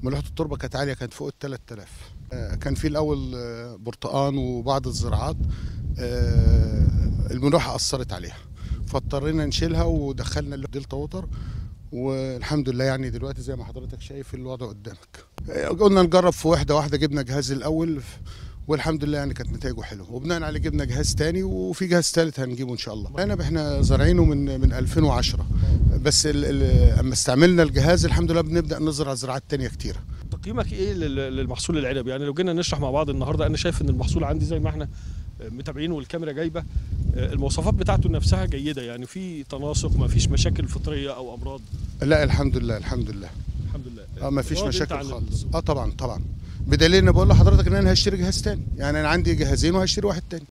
ملوحه التربه كانت عاليه كانت فوق ال 3000 آه، كان في الاول آه، برتقان وبعض الزراعات آه، الملوحه اثرت عليها فاضطرينا نشيلها ودخلنا الدلتا ووتر والحمد لله يعني دلوقتي زي ما حضرتك شايف الوضع قدامك آه، قلنا نجرب في واحده واحده جبنا جهاز الاول والحمد لله يعني كانت نتائجه حلوه وبناء عليه جبنا جهاز تاني وفي جهاز ثالث هنجيبه ان شاء الله العنب احنا زارعينه من من 2010 بس ال- ال- اما استعملنا الجهاز الحمد لله بنبدا نزرع زراعات تانية كتيره تقييمك ايه لل- للمحصول العنب يعني لو جينا نشرح مع بعض النهارده انا شايف ان المحصول عندي زي ما احنا متابعين والكاميرا جايبه المواصفات بتاعته نفسها جيده يعني في تناسق ما فيش مشاكل فطريه او امراض لا الحمد لله الحمد لله الحمد لله اه ما فيش راضي أنت مشاكل عن خالص اه طبعا طبعا بدليل ان بقول لحضرتك ان انا هشتري جهاز تاني يعني انا عندي جهازين وهشتري واحد تاني